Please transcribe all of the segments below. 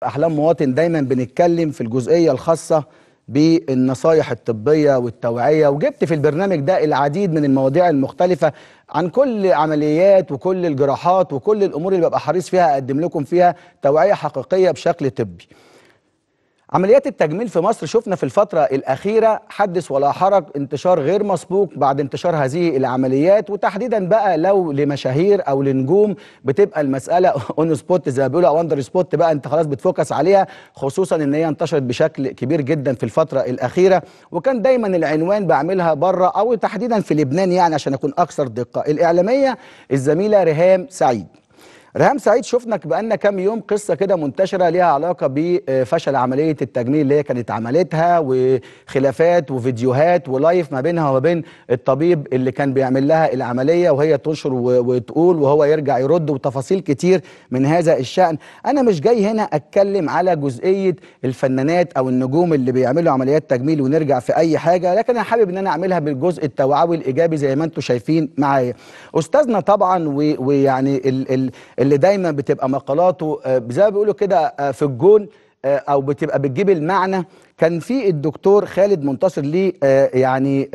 احلام مواطن دايما بنتكلم في الجزئيه الخاصه بالنصايح الطبيه والتوعيه وجبت في البرنامج ده العديد من المواضيع المختلفه عن كل عمليات وكل الجراحات وكل الامور اللي ببقى حريص فيها اقدم لكم فيها توعيه حقيقيه بشكل طبي عمليات التجميل في مصر شفنا في الفترة الأخيرة حدث ولا حرج انتشار غير مسبوق بعد انتشار هذه العمليات وتحديدا بقى لو لمشاهير أو لنجوم بتبقى المسألة اون سبوت زي ما بيقولوا أو اندر سبوت بقى أنت خلاص بتفوكس عليها خصوصا إن هي انتشرت بشكل كبير جدا في الفترة الأخيرة وكان دايما العنوان بعملها بره أو تحديدا في لبنان يعني عشان أكون أكثر دقة الإعلامية الزميلة ريهام سعيد ريهام سعيد شفنا بقالنا كام يوم قصه كده منتشره ليها علاقه بفشل عمليه التجميل اللي هي كانت عملتها وخلافات وفيديوهات ولايف ما بينها وما بين الطبيب اللي كان بيعمل لها العمليه وهي تنشر وتقول وهو يرجع يرد وتفاصيل كتير من هذا الشان انا مش جاي هنا اتكلم على جزئيه الفنانات او النجوم اللي بيعملوا عمليات تجميل ونرجع في اي حاجه لكن انا حابب ان انا اعملها بالجزء التوعوي الايجابي زي ما انتم شايفين معايا استاذنا طبعا ويعني ال ال اللي دايما بتبقى مقالاته زي ما بيقولوا كده في الجون او بتبقى بتجيب المعنى كان في الدكتور خالد منتصر ليه يعني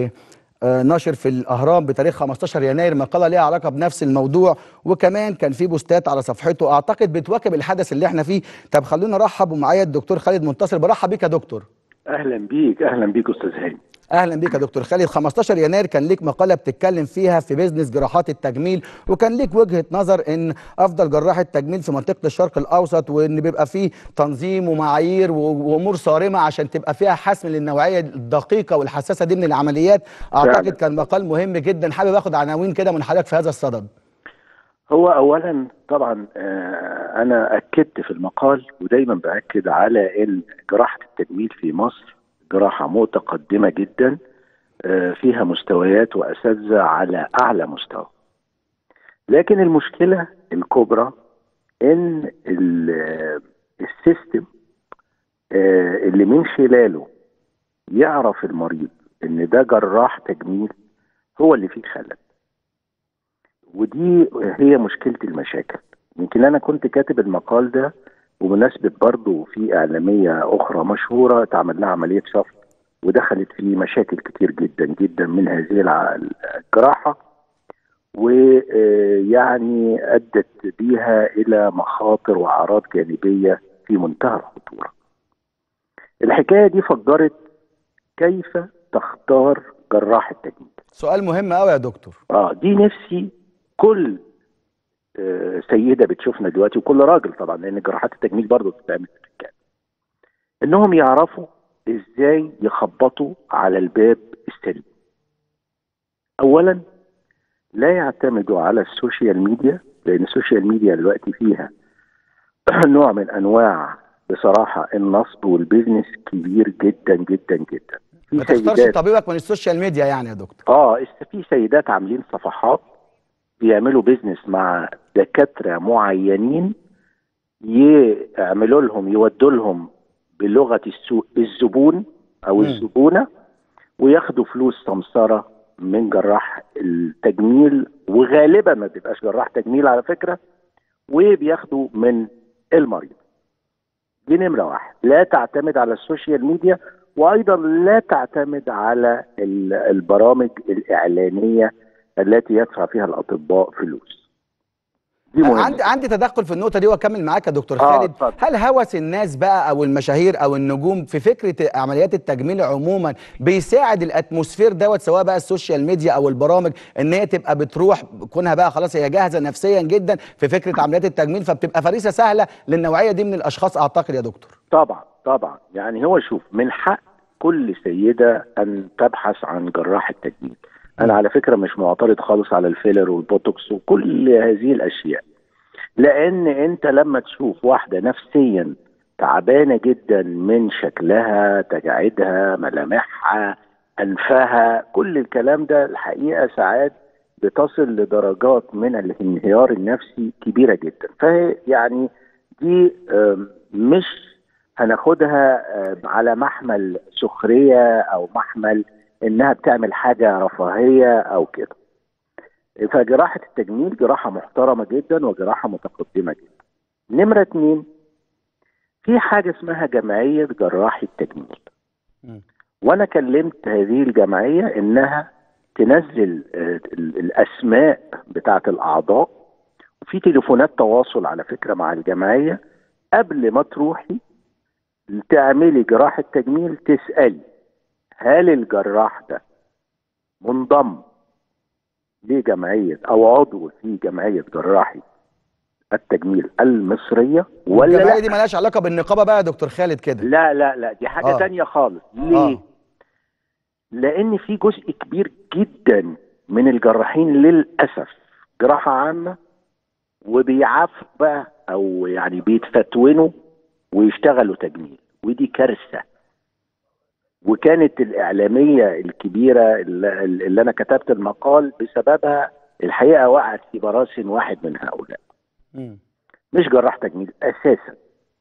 نشر في الاهرام بتاريخ 15 يناير مقاله ليها علاقه بنفس الموضوع وكمان كان في بوستات على صفحته اعتقد بتواكب الحدث اللي احنا فيه طب خلونا نرحب ومعايا الدكتور خالد منتصر برحب بيك يا دكتور اهلا بيك اهلا بيك استاذ هاني اهلا بيك يا دكتور خالد 15 يناير كان ليك مقاله بتتكلم فيها في بيزنس جراحات التجميل وكان ليك وجهه نظر ان افضل جراح التجميل في منطقه الشرق الاوسط وان بيبقى فيه تنظيم ومعايير وامور صارمه عشان تبقى فيها حسم للنوعيه الدقيقه والحساسه دي من العمليات اعتقد فعلا. كان مقال مهم جدا حابب اخد عناوين كده من حضرتك في هذا الصدد هو اولا طبعا انا اكدت في المقال ودايما باكد على ان جراحه التجميل في مصر جراحة متقدمة جدا فيها مستويات وأساتذة على أعلى مستوى لكن المشكلة الكبرى إن السيستم اللي من خلاله يعرف المريض إن ده جراح تجميل هو اللي فيه خلل ودي هي مشكلة المشاكل يمكن أنا كنت كاتب المقال ده ومناسبة برضه في إعلامية أخرى مشهورة اتعمل لها عملية شفط ودخلت في مشاكل كتير جدا جدا من هذه الجراحة ويعني أدت بيها إلى مخاطر وأعراض جانبية في منتهى الخطورة الحكاية دي فجرت كيف تختار جراح التجميل سؤال مهم قوي يا دكتور اه دي نفسي كل سيده بتشوفنا دلوقتي وكل راجل طبعا لان جراحات التجميل برضه بتتعمل في الرجال انهم يعرفوا ازاي يخبطوا على الباب السليم اولا لا يعتمدوا على السوشيال ميديا لان السوشيال ميديا دلوقتي فيها نوع من انواع بصراحه النصب والبيزنس كبير جدا جدا جدا ما تختارش طبيبك من السوشيال ميديا يعني يا دكتور اه في سيدات عاملين صفحات بيعملوا بيزنس مع دكاتره معينين يعملوا لهم يودوا لهم بلغه السوق الزبون او م. الزبونه وياخدوا فلوس سمسره من جراح التجميل وغالبا ما بيبقاش جراح تجميل على فكره وبياخدوا من المريض دي نمره واحد لا تعتمد على السوشيال ميديا وايضا لا تعتمد على البرامج الاعلانيه التي يدفع فيها الاطباء فلوس دي مهمة. عندي عندي تدخل في النقطه دي واكمل معاك يا دكتور آه خالد طبعا. هل هوس الناس بقى او المشاهير او النجوم في فكره عمليات التجميل عموما بيساعد الاتموسفير دوت سواء بقى السوشيال ميديا او البرامج ان هي تبقى بتروح كونها بقى خلاص هي جاهزه نفسيا جدا في فكره عمليات التجميل فبتبقى فريسه سهله للنوعيه دي من الاشخاص اعتقد يا دكتور طبعا طبعا يعني هو شوف من حق كل سيده ان تبحث عن جراح التجميل انا على فكره مش معترض خالص على الفيلر والبوتوكس وكل هذه الاشياء لان انت لما تشوف واحده نفسيا تعبانه جدا من شكلها تجاعيدها ملامحها انفها كل الكلام ده الحقيقه ساعات بتصل لدرجات من الانهيار النفسي كبيره جدا فهي يعني دي مش هناخدها على محمل سخريه او محمل انها بتعمل حاجه رفاهيه او كده فجراحه التجميل جراحه محترمه جدا وجراحه متقدمه جدا نمره اتنين في حاجه اسمها جمعيه جراحي التجميل مم. وانا كلمت هذه الجمعيه انها تنزل آه، ال- الاسماء بتاعه الاعضاء وفي تليفونات تواصل على فكره مع الجمعيه قبل ما تروحي تعملي جراحه تجميل تسالي هل الجراح ده منضم لجمعيه او عضو في جمعيه جراحي التجميل المصريه ولا الجمعيه لا دي مالهاش علاقه بالنقابه بقى يا دكتور خالد كده لا لا لا دي حاجه آه. آه. تانية خالص ليه آه. آه. لان في جزء كبير جدا من الجراحين للاسف جراحه عامه وبيعافوا بقى او يعني بيتفتونوا ويشتغلوا تجميل ودي كارثه وكانت الاعلاميه الكبيره اللي, اللي انا كتبت المقال بسببها الحقيقه وقعت في براسن واحد من هؤلاء مم. مش جراح تجميل اساسا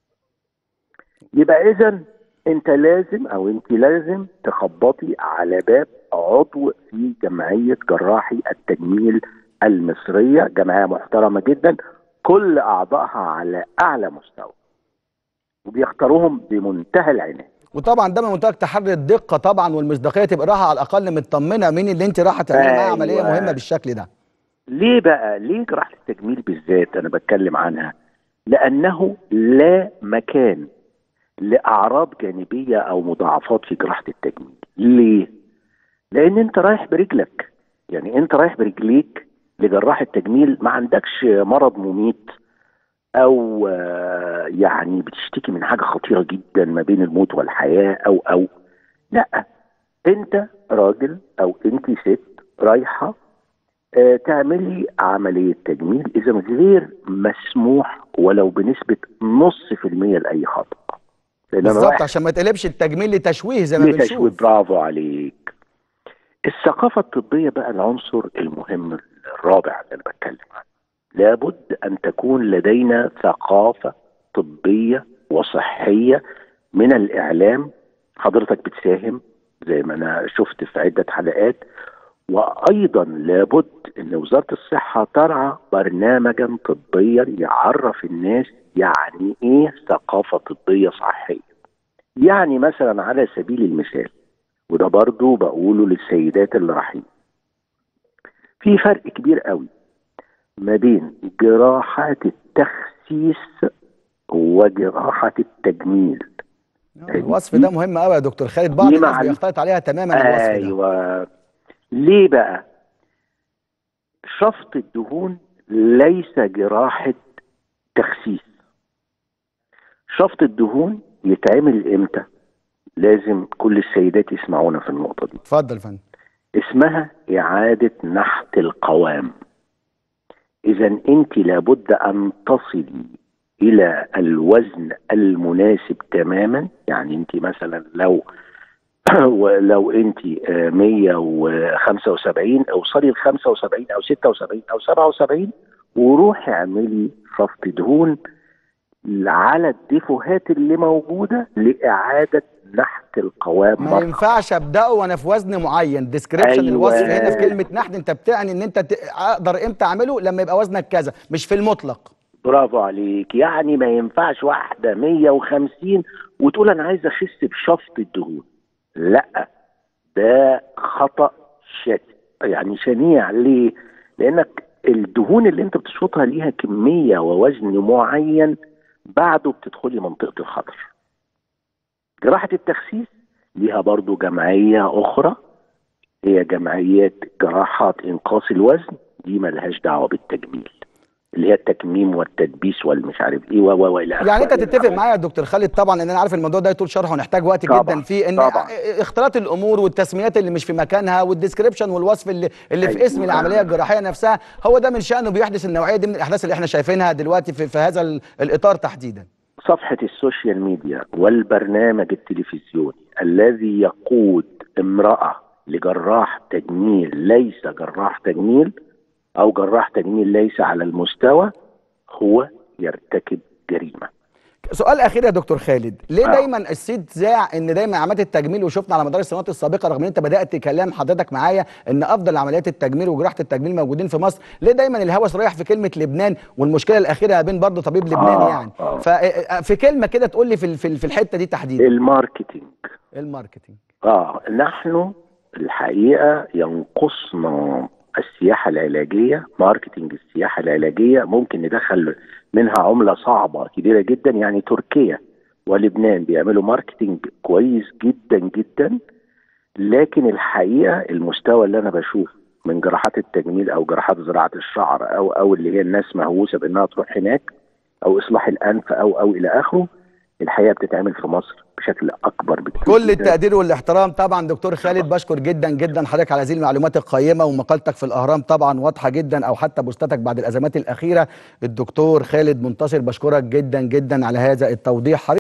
يبقى اذا انت لازم او انت لازم تخبطي على باب عضو في جمعيه جراحي التجميل المصريه جمعيه محترمه جدا كل اعضائها على اعلى مستوى وبيختاروهم بمنتهى العنايه وطبعا ده من منطقه تحري الدقه طبعا والمصداقيه تبقى راحه على الاقل مطمنه مين اللي انت رايحه تعملي معاه أيوة. عمليه مهمه بالشكل ده ليه بقى ليه جراحه التجميل بالذات انا بتكلم عنها لانه لا مكان لاعراض جانبيه او مضاعفات في جراحه التجميل ليه لان انت رايح برجلك يعني انت رايح برجليك لجراح التجميل ما عندكش مرض مميت او آه، يعني بتشتكي من حاجه خطيره جدا ما بين الموت والحياه او او لا انت راجل او انت ست رايحه آه، تعملي عملية تجميل إذا غير مسموح ولو بنسبة نص في المية لأي خطأ لأن أنا بالظبط رايح عشان ما تقلبش التجميل لتشويه زي ما لتشويه بنشوف برافو عليك الثقافة الطبية بقى العنصر المهم الرابع اللي أنا بتكلم عنه لابد أن تكون لدينا ثقافة طبية وصحية من الإعلام حضرتك بتساهم زي ما أنا شفت في عدة حلقات وايضا لابد ان وزاره الصحه ترعى برنامجا طبيا يعرف الناس يعني ايه ثقافه طبيه صحيه يعني مثلا على سبيل المثال وده برضو بقوله للسيدات اللي رايحين في فرق كبير قوي ما بين جراحات التخسيس وجراحه التجميل الوصف ده مهم قوي يا دكتور خالد بعض دي الناس مع- بيختلط عليها تماما الوصف ده ايوه ليه بقى شفط الدهون ليس جراحة تخسيس شفط الدهون يتعمل امتى لازم كل السيدات يسمعونا في النقطة دي اتفضل يا فندم اسمها إعادة نحت القوام إذا أنت لابد أن تصلي إلى الوزن المناسب تماما يعني أنت مثلا لو ولو أنت آه، 175 اوصلي ل 75 أو 76 أو 77 وروحي اعملي شفط دهون على الديفوهات اللي موجودة لإعادة نحت القوام ما مرة ينفعش ابداه وانا في وزن معين ديسكريبشن أيوة. الوصف هنا في كلمه نحت انت بتعني ان انت ت- اقدر امتى اعمله لما يبقى وزنك كذا مش في المطلق برافو عليك يعني ما ينفعش واحدة 150 وتقول أنا عايز أخس بشفط الدهون لا ده خطأ شت يعني شنيع ليه؟ لأنك الدهون اللي أنت بتشفطها ليها كمية ووزن معين بعده بتدخلي منطقة الخطر جراحة التخسيس ليها برضو جمعية أخرى هي جمعيات جراحات إنقاص الوزن دي ملهاش دعوة بالتجميل اللي هي التكميم والتدبيس والمش عارف ايه و و والى آخره. يعني انت تتفق معايا يا دكتور خالد طبعا لان انا عارف الموضوع ده يطول شرحه ونحتاج وقت طبعاً، جدا فيه ان طبعاً. اختلاط الامور والتسميات اللي مش في مكانها والديسكريبشن والوصف اللي اللي في أيوة. اسم العمليه الجراحيه نفسها هو ده من شانه بيحدث النوعيه دي من الاحداث اللي احنا شايفينها دلوقتي في, في هذا ال- الاطار تحديدا صفحة السوشيال ميديا والبرنامج التلفزيوني الذي يقود امرأة لجراح تجميل ليس جراح تجميل أو جراح تجميل ليس على المستوى هو يرتكب جريمة سؤال اخير يا دكتور خالد ليه آه. دايما الصيت ذاع ان دايما عمليات التجميل وشفنا على مدار السنوات السابقه رغم ان انت بدات كلام حضرتك معايا ان افضل عمليات التجميل وجراحه التجميل موجودين في مصر ليه دايما الهوس رايح في كلمه لبنان والمشكله الاخيره ما بين برضه طبيب لبنان آه، يعني آه. ففي كلمه كده تقول لي في ال- في ال- في الحته دي تحديدا الماركتينج الماركتينج اه نحن الحقيقه ينقصنا السياحه العلاجيه ماركتينج السياحه العلاجيه ممكن ندخل منها عمله صعبه كبيره جدا يعني تركيا ولبنان بيعملوا ماركتينج كويس جدا جدا لكن الحقيقه المستوى اللي انا بشوف من جراحات التجميل او جراحات زراعه الشعر او او اللي هي الناس مهووسه بانها تروح هناك او اصلاح الانف او او الى اخره الحقيقه بتتعمل في مصر بشكل اكبر بكتير كل جداً. التقدير والاحترام طبعا دكتور خالد بشكر جدا جدا حضرتك على هذه المعلومات القيمه ومقالتك في الاهرام طبعا واضحه جدا او حتى بوستاتك بعد الازمات الاخيره الدكتور خالد منتصر بشكرك جدا جدا على هذا التوضيح